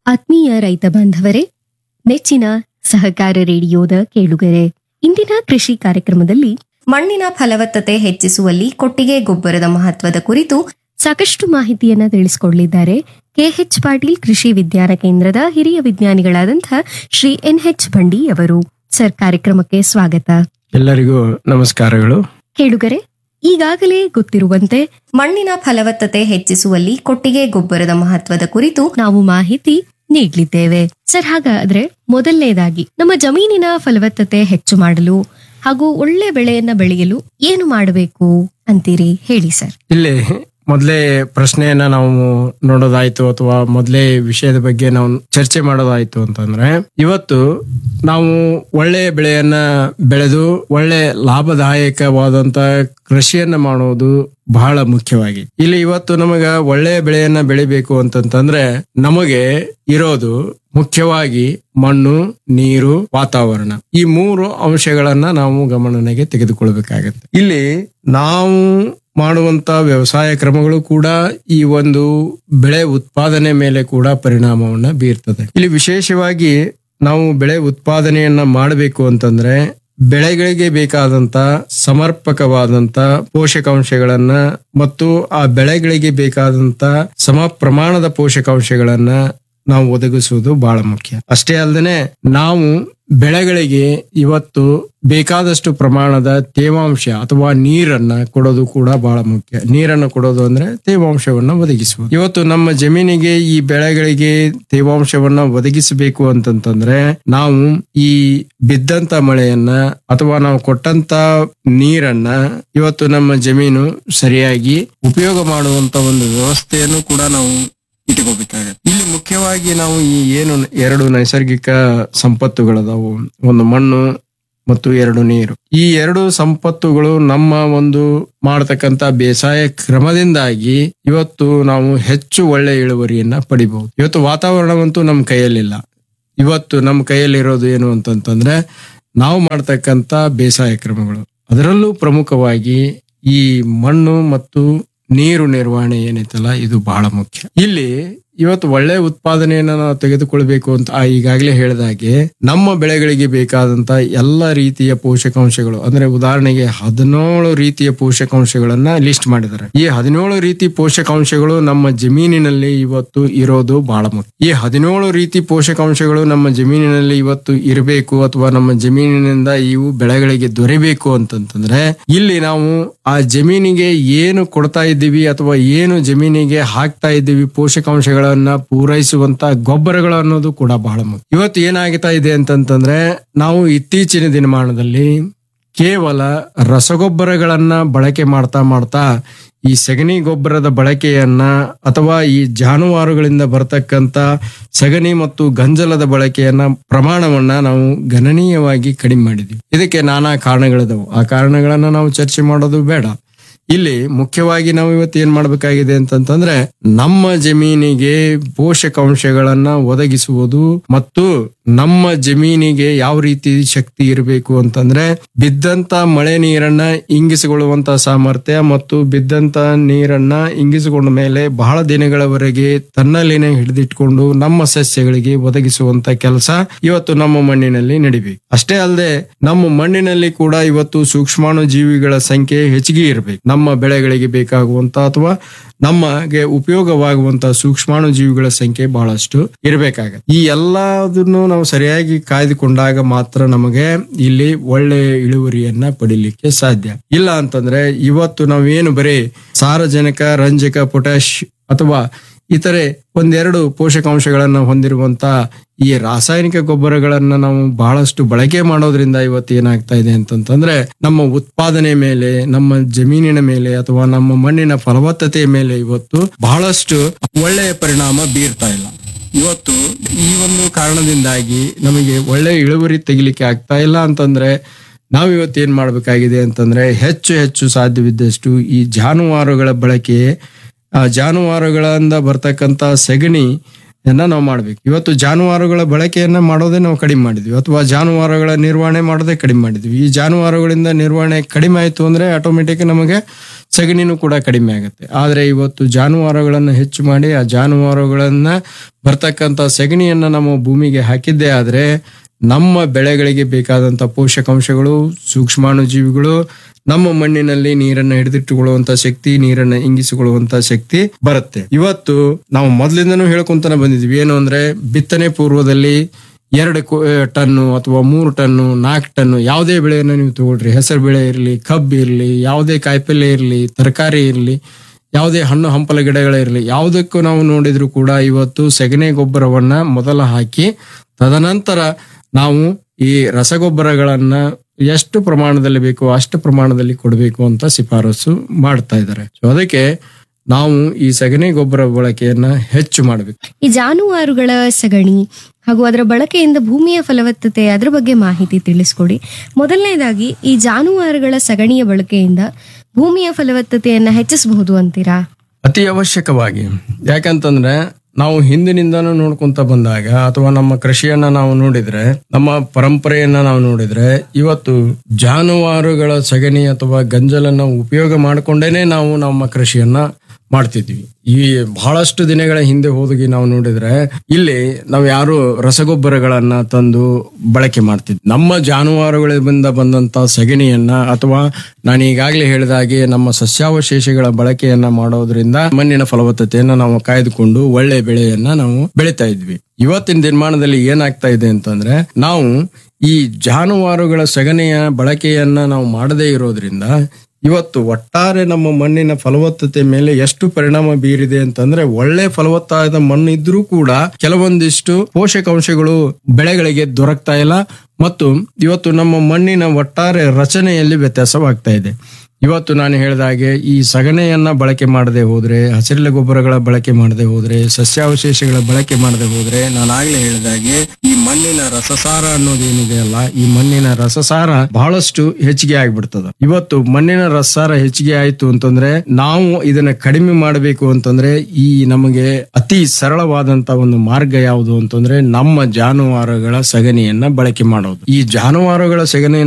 ಆತ್ಮೀಯ ರೈತ ಬಾಂಧವರೇ ನೆಚ್ಚಿನ ಸಹಕಾರ ರೇಡಿಯೋದ ಕೇಳುಗರೆ ಇಂದಿನ ಕೃಷಿ ಕಾರ್ಯಕ್ರಮದಲ್ಲಿ ಮಣ್ಣಿನ ಫಲವತ್ತತೆ ಹೆಚ್ಚಿಸುವಲ್ಲಿ ಕೊಟ್ಟಿಗೆ ಗೊಬ್ಬರದ ಮಹತ್ವದ ಕುರಿತು ಸಾಕಷ್ಟು ಮಾಹಿತಿಯನ್ನ ತಿಳಿಸಿಕೊಡಲಿದ್ದಾರೆ ಕೆಎಚ್ ಪಾಟೀಲ್ ಕೃಷಿ ವಿಜ್ಞಾನ ಕೇಂದ್ರದ ಹಿರಿಯ ವಿಜ್ಞಾನಿಗಳಾದಂತಹ ಶ್ರೀ ಎನ್ ಎಚ್ ಭಂಡಿ ಅವರು ಸರ್ ಕಾರ್ಯಕ್ರಮಕ್ಕೆ ಸ್ವಾಗತ ಎಲ್ಲರಿಗೂ ನಮಸ್ಕಾರಗಳು ಕೇಳುಗರೆ ಈಗಾಗಲೇ ಗೊತ್ತಿರುವಂತೆ ಮಣ್ಣಿನ ಫಲವತ್ತತೆ ಹೆಚ್ಚಿಸುವಲ್ಲಿ ಕೊಟ್ಟಿಗೆ ಗೊಬ್ಬರದ ಮಹತ್ವದ ಕುರಿತು ನಾವು ಮಾಹಿತಿ ನೀಡಲಿದ್ದೇವೆ ಸರ್ ಹಾಗಾದ್ರೆ ಮೊದಲನೇದಾಗಿ ನಮ್ಮ ಜಮೀನಿನ ಫಲವತ್ತತೆ ಹೆಚ್ಚು ಮಾಡಲು ಹಾಗೂ ಒಳ್ಳೆ ಬೆಳೆಯನ್ನ ಬೆಳೆಯಲು ಏನು ಮಾಡಬೇಕು ಅಂತೀರಿ ಹೇಳಿ ಸರ್ ಇಲ್ಲಿ ಮೊದಲೇ ಪ್ರಶ್ನೆಯನ್ನ ನಾವು ನೋಡೋದಾಯ್ತು ಅಥವಾ ಮೊದಲೇ ವಿಷಯದ ಬಗ್ಗೆ ನಾವು ಚರ್ಚೆ ಮಾಡೋದಾಯ್ತು ಅಂತಂದ್ರೆ ಇವತ್ತು ನಾವು ಒಳ್ಳೆ ಬೆಳೆಯನ್ನ ಬೆಳೆದು ಒಳ್ಳೆ ಲಾಭದಾಯಕವಾದಂತ ಕೃಷಿಯನ್ನ ಮಾಡೋದು ಬಹಳ ಮುಖ್ಯವಾಗಿ ಇಲ್ಲಿ ಇವತ್ತು ನಮಗ ಒಳ್ಳೆ ಬೆಳೆಯನ್ನ ಬೆಳಿಬೇಕು ಅಂತಂತಂದ್ರೆ ನಮಗೆ ಇರೋದು ಮುಖ್ಯವಾಗಿ ಮಣ್ಣು ನೀರು ವಾತಾವರಣ ಈ ಮೂರು ಅಂಶಗಳನ್ನ ನಾವು ಗಮನನೆಗೆ ತೆಗೆದುಕೊಳ್ಬೇಕಾಗತ್ತೆ ಇಲ್ಲಿ ನಾವು ಮಾಡುವಂತ ವ್ಯವಸಾಯ ಕ್ರಮಗಳು ಕೂಡ ಈ ಒಂದು ಬೆಳೆ ಉತ್ಪಾದನೆ ಮೇಲೆ ಕೂಡ ಪರಿಣಾಮವನ್ನ ಬೀರ್ತದೆ ಇಲ್ಲಿ ವಿಶೇಷವಾಗಿ ನಾವು ಬೆಳೆ ಉತ್ಪಾದನೆಯನ್ನ ಮಾಡಬೇಕು ಅಂತಂದ್ರೆ ಬೆಳೆಗಳಿಗೆ ಬೇಕಾದಂತ ಸಮರ್ಪಕವಾದಂತ ಪೋಷಕಾಂಶಗಳನ್ನ ಮತ್ತು ಆ ಬೆಳೆಗಳಿಗೆ ಬೇಕಾದಂತ ಸಮ ಪ್ರಮಾಣದ ಪೋಷಕಾಂಶಗಳನ್ನ ನಾವು ಒದಗಿಸುವುದು ಬಹಳ ಮುಖ್ಯ ಅಷ್ಟೇ ಅಲ್ಲದೆ ನಾವು ಬೆಳೆಗಳಿಗೆ ಇವತ್ತು ಬೇಕಾದಷ್ಟು ಪ್ರಮಾಣದ ತೇವಾಂಶ ಅಥವಾ ನೀರನ್ನ ಕೊಡೋದು ಕೂಡ ಬಹಳ ಮುಖ್ಯ ನೀರನ್ನು ಕೊಡೋದು ಅಂದ್ರೆ ತೇವಾಂಶವನ್ನ ಒದಗಿಸುವುದು ಇವತ್ತು ನಮ್ಮ ಜಮೀನಿಗೆ ಈ ಬೆಳೆಗಳಿಗೆ ತೇವಾಂಶವನ್ನ ಒದಗಿಸಬೇಕು ಅಂತಂತಂದ್ರೆ ನಾವು ಈ ಬಿದ್ದಂತ ಮಳೆಯನ್ನ ಅಥವಾ ನಾವು ಕೊಟ್ಟಂತ ನೀರನ್ನ ಇವತ್ತು ನಮ್ಮ ಜಮೀನು ಸರಿಯಾಗಿ ಉಪಯೋಗ ಮಾಡುವಂತ ಒಂದು ವ್ಯವಸ್ಥೆಯನ್ನು ಕೂಡ ನಾವು ಇಟ್ಕೋಬೇಕಾಗತ್ತೆ ಇಲ್ಲಿ ಮುಖ್ಯವಾಗಿ ನಾವು ಈ ಏನು ಎರಡು ನೈಸರ್ಗಿಕ ಸಂಪತ್ತುಗಳದಾವು ಒಂದು ಮಣ್ಣು ಮತ್ತು ಎರಡು ನೀರು ಈ ಎರಡು ಸಂಪತ್ತುಗಳು ನಮ್ಮ ಒಂದು ಮಾಡತಕ್ಕಂತ ಬೇಸಾಯ ಕ್ರಮದಿಂದಾಗಿ ಇವತ್ತು ನಾವು ಹೆಚ್ಚು ಒಳ್ಳೆ ಇಳುವರಿಯನ್ನ ಪಡಿಬಹುದು ಇವತ್ತು ವಾತಾವರಣವಂತೂ ನಮ್ಮ ಕೈಯಲ್ಲಿಲ್ಲ ಇವತ್ತು ನಮ್ಮ ಕೈಯಲ್ಲಿರೋದು ಏನು ಅಂತಂತಂದ್ರೆ ನಾವು ಮಾಡ್ತಕ್ಕಂತ ಬೇಸಾಯ ಕ್ರಮಗಳು ಅದರಲ್ಲೂ ಪ್ರಮುಖವಾಗಿ ಈ ಮಣ್ಣು ಮತ್ತು ನೀರು ನಿರ್ವಹಣೆ ಏನೈತಲ್ಲ ಇದು ಬಹಳ ಮುಖ್ಯ ಇಲ್ಲಿ ಇವತ್ತು ಒಳ್ಳೆ ಉತ್ಪಾದನೆಯನ್ನ ನಾವು ತೆಗೆದುಕೊಳ್ಬೇಕು ಅಂತ ಆ ಈಗಾಗಲೇ ಹೇಳಿದಾಗೆ ನಮ್ಮ ಬೆಳೆಗಳಿಗೆ ಬೇಕಾದಂತ ಎಲ್ಲ ರೀತಿಯ ಪೋಷಕಾಂಶಗಳು ಅಂದ್ರೆ ಉದಾಹರಣೆಗೆ ಹದಿನೇಳು ರೀತಿಯ ಪೋಷಕಾಂಶಗಳನ್ನ ಲಿಸ್ಟ್ ಮಾಡಿದ್ದಾರೆ ಈ ಹದಿನೇಳು ರೀತಿ ಪೋಷಕಾಂಶಗಳು ನಮ್ಮ ಜಮೀನಿನಲ್ಲಿ ಇವತ್ತು ಇರೋದು ಬಹಳ ಮುಖ್ಯ ಈ ಹದಿನೇಳು ರೀತಿ ಪೋಷಕಾಂಶಗಳು ನಮ್ಮ ಜಮೀನಿನಲ್ಲಿ ಇವತ್ತು ಇರಬೇಕು ಅಥವಾ ನಮ್ಮ ಜಮೀನಿನಿಂದ ಇವು ಬೆಳೆಗಳಿಗೆ ದೊರೆಬೇಕು ಅಂತಂತಂದ್ರೆ ಇಲ್ಲಿ ನಾವು ಆ ಜಮೀನಿಗೆ ಏನು ಕೊಡ್ತಾ ಇದ್ದೀವಿ ಅಥವಾ ಏನು ಜಮೀನಿಗೆ ಹಾಕ್ತಾ ಇದ್ದೀವಿ ಪೋಷಕಾಂಶಗಳನ್ನ ಪೂರೈಸುವಂತ ಗೊಬ್ಬರಗಳು ಅನ್ನೋದು ಕೂಡ ಬಹಳ ಮುಖ್ಯ ಇವತ್ತು ಏನಾಗ್ತಾ ಇದೆ ಅಂತಂತಂದ್ರೆ ನಾವು ಇತ್ತೀಚಿನ ದಿನಮಾನದಲ್ಲಿ ಕೇವಲ ರಸಗೊಬ್ಬರಗಳನ್ನ ಬಳಕೆ ಮಾಡ್ತಾ ಮಾಡ್ತಾ ಈ ಸಗಣಿ ಗೊಬ್ಬರದ ಬಳಕೆಯನ್ನ ಅಥವಾ ಈ ಜಾನುವಾರುಗಳಿಂದ ಬರತಕ್ಕಂತ ಸಗಣಿ ಮತ್ತು ಗಂಜಲದ ಬಳಕೆಯನ್ನ ಪ್ರಮಾಣವನ್ನ ನಾವು ಗಣನೀಯವಾಗಿ ಕಡಿಮೆ ಮಾಡಿದ್ವಿ ಇದಕ್ಕೆ ನಾನಾ ಕಾರಣಗಳಿದವು ಆ ಕಾರಣಗಳನ್ನ ನಾವು ಚರ್ಚೆ ಮಾಡೋದು ಬೇಡ ಇಲ್ಲಿ ಮುಖ್ಯವಾಗಿ ನಾವು ಇವತ್ತು ಏನ್ ಮಾಡ್ಬೇಕಾಗಿದೆ ಅಂತಂತಂದ್ರೆ ನಮ್ಮ ಜಮೀನಿಗೆ ಪೋಷಕಾಂಶಗಳನ್ನ ಒದಗಿಸುವುದು ಮತ್ತು ನಮ್ಮ ಜಮೀನಿಗೆ ಯಾವ ರೀತಿ ಶಕ್ತಿ ಇರಬೇಕು ಅಂತಂದ್ರೆ ಬಿದ್ದಂತ ಮಳೆ ನೀರನ್ನ ಇಂಗಿಸಿಕೊಳ್ಳುವಂತ ಸಾಮರ್ಥ್ಯ ಮತ್ತು ಬಿದ್ದಂತ ನೀರನ್ನ ಇಂಗಿಸಿಕೊಂಡ ಮೇಲೆ ಬಹಳ ದಿನಗಳವರೆಗೆ ತನ್ನಲ್ಲಿನೇ ಹಿಡಿದಿಟ್ಕೊಂಡು ನಮ್ಮ ಸಸ್ಯಗಳಿಗೆ ಒದಗಿಸುವಂತ ಕೆಲಸ ಇವತ್ತು ನಮ್ಮ ಮಣ್ಣಿನಲ್ಲಿ ನಡಿಬೇಕು ಅಷ್ಟೇ ಅಲ್ಲದೆ ನಮ್ಮ ಮಣ್ಣಿನಲ್ಲಿ ಕೂಡ ಇವತ್ತು ಸೂಕ್ಷ್ಮಾಣು ಜೀವಿಗಳ ಸಂಖ್ಯೆ ಹೆಚ್ಚಿಗೆ ಇರಬೇಕು ನಮ್ಮ ಬೆಳೆಗಳಿಗೆ ಬೇಕಾಗುವಂತ ಅಥವಾ ನಮಗೆ ಉಪಯೋಗವಾಗುವಂತ ಸೂಕ್ಷ್ಮಾಣು ಜೀವಿಗಳ ಸಂಖ್ಯೆ ಬಹಳಷ್ಟು ಇರಬೇಕಾಗತ್ತೆ ಈ ಎಲ್ಲದನ್ನು ನಾವು ಸರಿಯಾಗಿ ಕಾಯ್ದುಕೊಂಡಾಗ ಮಾತ್ರ ನಮಗೆ ಇಲ್ಲಿ ಒಳ್ಳೆ ಇಳುವರಿಯನ್ನ ಪಡಿಲಿಕ್ಕೆ ಸಾಧ್ಯ ಇಲ್ಲ ಅಂತಂದ್ರೆ ಇವತ್ತು ನಾವೇನು ಬರೀ ಸಾರಜನಕ ರಂಜಕ ಪೊಟ್ಯಾಶ್ ಅಥವಾ ಇತರೆ ಒಂದೆರಡು ಪೋಷಕಾಂಶಗಳನ್ನ ಹೊಂದಿರುವಂತ ಈ ರಾಸಾಯನಿಕ ಗೊಬ್ಬರಗಳನ್ನ ನಾವು ಬಹಳಷ್ಟು ಬಳಕೆ ಮಾಡೋದ್ರಿಂದ ಇವತ್ತು ಏನಾಗ್ತಾ ಇದೆ ಅಂತಂತಂದ್ರೆ ನಮ್ಮ ಉತ್ಪಾದನೆ ಮೇಲೆ ನಮ್ಮ ಜಮೀನಿನ ಮೇಲೆ ಅಥವಾ ನಮ್ಮ ಮಣ್ಣಿನ ಫಲವತ್ತತೆಯ ಮೇಲೆ ಇವತ್ತು ಬಹಳಷ್ಟು ಒಳ್ಳೆಯ ಪರಿಣಾಮ ಬೀರ್ತಾ ಇಲ್ಲ ಇವತ್ತು ಈ ಒಂದು ಕಾರಣದಿಂದಾಗಿ ನಮಗೆ ಒಳ್ಳೆ ಇಳುವರಿ ತೆಗಿಲಿಕ್ಕೆ ಆಗ್ತಾ ಇಲ್ಲ ಅಂತಂದ್ರೆ ನಾವು ಇವತ್ತು ಏನ್ ಮಾಡ್ಬೇಕಾಗಿದೆ ಅಂತಂದ್ರೆ ಹೆಚ್ಚು ಹೆಚ್ಚು ಸಾಧ್ಯವಿದ್ದಷ್ಟು ಈ ಜಾನುವಾರುಗಳ ಬಳಕೆ ಆ ಜಾನುವಾರುಗಳಿಂದ ಬರ್ತಕ್ಕಂತ ಸಗಣಿ ನಾವು ಮಾಡ್ಬೇಕು ಇವತ್ತು ಜಾನುವಾರುಗಳ ಬಳಕೆಯನ್ನ ಮಾಡೋದೇ ನಾವು ಕಡಿಮೆ ಮಾಡಿದ್ವಿ ಅಥವಾ ಜಾನುವಾರುಗಳ ನಿರ್ವಹಣೆ ಮಾಡೋದೇ ಕಡಿಮೆ ಮಾಡಿದ್ವಿ ಈ ಜಾನುವಾರುಗಳಿಂದ ನಿರ್ವಹಣೆ ಕಡಿಮೆ ಆಯ್ತು ಅಂದ್ರೆ ಆಟೋಮೆಟಿಕ್ ನಮಗೆ ಸಗಣಿನೂ ಕೂಡ ಕಡಿಮೆ ಆಗುತ್ತೆ ಆದ್ರೆ ಇವತ್ತು ಜಾನುವಾರುಗಳನ್ನ ಹೆಚ್ಚು ಮಾಡಿ ಆ ಜಾನುವಾರುಗಳನ್ನ ಬರ್ತಕ್ಕಂಥ ಸಗಣಿಯನ್ನ ನಮ್ಮ ಭೂಮಿಗೆ ಹಾಕಿದ್ದೇ ಆದ್ರೆ ನಮ್ಮ ಬೆಳೆಗಳಿಗೆ ಬೇಕಾದಂತ ಪೋಷಕಾಂಶಗಳು ಸೂಕ್ಷ್ಮಾಣುಜೀವಿಗಳು ನಮ್ಮ ಮಣ್ಣಿನಲ್ಲಿ ನೀರನ್ನ ಹಿಡಿದಿಟ್ಟುಕೊಳ್ಳುವಂತ ಶಕ್ತಿ ನೀರನ್ನ ಇಂಗಿಸಿಕೊಳ್ಳುವಂತ ಶಕ್ತಿ ಬರುತ್ತೆ ಇವತ್ತು ನಾವು ಮೊದಲಿಂದನೂ ಹೇಳ್ಕೊಂತಾನೆ ಬಂದಿದ್ವಿ ಏನು ಅಂದ್ರೆ ಬಿತ್ತನೆ ಪೂರ್ವದಲ್ಲಿ ಎರಡು ಕು- ಟನ್ನು ಅಥವಾ ಮೂರು ಟನ್ನು ನಾಲ್ಕು ಟನ್ನು ಯಾವುದೇ ಬೆಳೆಯನ್ನು ನೀವು ತಗೊಳ್ರಿ ಹೆಸರು ಬೆಳೆ ಇರಲಿ ಕಬ್ಬು ಇರಲಿ ಯಾವುದೇ ಕಾಯಿಪಲ್ಯ ಇರಲಿ ತರಕಾರಿ ಇರಲಿ ಯಾವುದೇ ಹಣ್ಣು ಹಂಪಲ ಗಿಡಗಳಿರಲಿ ಯಾವುದಕ್ಕೂ ನಾವು ನೋಡಿದ್ರು ಕೂಡ ಇವತ್ತು ಸೆಗಣಿ ಗೊಬ್ಬರವನ್ನ ಮೊದಲ ಹಾಕಿ ತದನಂತರ ನಾವು ಈ ರಸಗೊಬ್ಬರಗಳನ್ನ ಎಷ್ಟು ಪ್ರಮಾಣದಲ್ಲಿ ಬೇಕೋ ಅಷ್ಟು ಪ್ರಮಾಣದಲ್ಲಿ ಕೊಡಬೇಕು ಅಂತ ಶಿಫಾರಸು ಮಾಡ್ತಾ ಇದ್ದಾರೆ ಸೊ ಅದಕ್ಕೆ ನಾವು ಈ ಸಗಣಿ ಗೊಬ್ಬರ ಬಳಕೆಯನ್ನ ಹೆಚ್ಚು ಮಾಡಬೇಕು ಈ ಜಾನುವಾರುಗಳ ಸಗಣಿ ಹಾಗೂ ಅದರ ಬಳಕೆಯಿಂದ ಭೂಮಿಯ ಫಲವತ್ತತೆ ಅದರ ಬಗ್ಗೆ ಮಾಹಿತಿ ತಿಳಿಸ್ಕೊಡಿ ಮೊದಲನೇದಾಗಿ ಈ ಜಾನುವಾರುಗಳ ಸಗಣಿಯ ಬಳಕೆಯಿಂದ ಭೂಮಿಯ ಫಲವತ್ತತೆಯನ್ನ ಹೆಚ್ಚಿಸಬಹುದು ಅಂತೀರಾ ಅತಿ ಅವಶ್ಯಕವಾಗಿ ಯಾಕಂತಂದ್ರೆ ನಾವು ಹಿಂದಿನಿಂದನೂ ನೋಡ್ಕೊಂತ ಬಂದಾಗ ಅಥವಾ ನಮ್ಮ ಕೃಷಿಯನ್ನ ನಾವು ನೋಡಿದ್ರೆ ನಮ್ಮ ಪರಂಪರೆಯನ್ನ ನಾವು ನೋಡಿದ್ರೆ ಇವತ್ತು ಜಾನುವಾರುಗಳ ಸಗಣಿ ಅಥವಾ ಗಂಜಲನ್ನ ಉಪಯೋಗ ಮಾಡಿಕೊಂಡೇನೆ ನಾವು ನಮ್ಮ ಕೃಷಿಯನ್ನ ಮಾಡ್ತಿದ್ವಿ ಈ ಬಹಳಷ್ಟು ದಿನಗಳ ಹಿಂದೆ ಹೋಗಿ ನಾವು ನೋಡಿದ್ರೆ ಇಲ್ಲಿ ನಾವು ಯಾರು ರಸಗೊಬ್ಬರಗಳನ್ನ ತಂದು ಬಳಕೆ ಮಾಡ್ತಿದ್ವಿ ನಮ್ಮ ಜಾನುವಾರುಗಳಿಂದ ಬಂದಂತ ಸಗಣಿಯನ್ನ ಅಥವಾ ನಾನು ಈಗಾಗಲೇ ಹೇಳಿದ ಹಾಗೆ ನಮ್ಮ ಸಸ್ಯಾವಶೇಷಗಳ ಬಳಕೆಯನ್ನ ಮಾಡೋದ್ರಿಂದ ಮಣ್ಣಿನ ಫಲವತ್ತತೆಯನ್ನ ನಾವು ಕಾಯ್ದುಕೊಂಡು ಒಳ್ಳೆ ಬೆಳೆಯನ್ನ ನಾವು ಬೆಳಿತಾ ಇದ್ವಿ ಇವತ್ತಿನ ದಿನಮಾನದಲ್ಲಿ ಏನಾಗ್ತಾ ಇದೆ ಅಂತಂದ್ರೆ ನಾವು ಈ ಜಾನುವಾರುಗಳ ಸಗಣಿಯ ಬಳಕೆಯನ್ನ ನಾವು ಮಾಡದೇ ಇರೋದ್ರಿಂದ ಇವತ್ತು ಒಟ್ಟಾರೆ ನಮ್ಮ ಮಣ್ಣಿನ ಫಲವತ್ತತೆ ಮೇಲೆ ಎಷ್ಟು ಪರಿಣಾಮ ಬೀರಿದೆ ಅಂತಂದ್ರೆ ಒಳ್ಳೆ ಫಲವತ್ತಾದ ಮಣ್ಣು ಇದ್ರೂ ಕೂಡ ಕೆಲವೊಂದಿಷ್ಟು ಪೋಷಕಾಂಶಗಳು ಬೆಳೆಗಳಿಗೆ ದೊರಕ್ತಾ ಇಲ್ಲ ಮತ್ತು ಇವತ್ತು ನಮ್ಮ ಮಣ್ಣಿನ ಒಟ್ಟಾರೆ ರಚನೆಯಲ್ಲಿ ವ್ಯತ್ಯಾಸವಾಗ್ತಾ ಇದೆ ಇವತ್ತು ನಾನು ಹೇಳಿದ ಹಾಗೆ ಈ ಸಗಣಿಯನ್ನ ಬಳಕೆ ಮಾಡದೆ ಹೋದ್ರೆ ಹಸಿರೆಲೆ ಗೊಬ್ಬರಗಳ ಬಳಕೆ ಮಾಡದೆ ಹೋದ್ರೆ ಸಸ್ಯಾವಶೇಷಗಳ ಬಳಕೆ ಮಾಡದೆ ಹೋದ್ರೆ ನಾನು ಆಗ್ಲೇ ಹೇಳಿದ ಹಾಗೆ ಈ ಮಣ್ಣಿನ ರಸಸಾರ ಅನ್ನೋದೇನಿದೆ ಅಲ್ಲ ಈ ಮಣ್ಣಿನ ರಸಸಾರ ಬಹಳಷ್ಟು ಹೆಚ್ಚಿಗೆ ಆಗ್ಬಿಡ್ತದ ಇವತ್ತು ಮಣ್ಣಿನ ರಸಸಾರ ಹೆಚ್ಚಿಗೆ ಆಯ್ತು ಅಂತಂದ್ರೆ ನಾವು ಇದನ್ನ ಕಡಿಮೆ ಮಾಡಬೇಕು ಅಂತಂದ್ರೆ ಈ ನಮಗೆ ಅತಿ ಸರಳವಾದಂತ ಒಂದು ಮಾರ್ಗ ಯಾವುದು ಅಂತಂದ್ರೆ ನಮ್ಮ ಜಾನುವಾರುಗಳ ಸಗಣಿಯನ್ನ ಬಳಕೆ ಮಾಡೋದು ಈ ಜಾನುವಾರುಗಳ ಸಗಣಿಯನ್ನ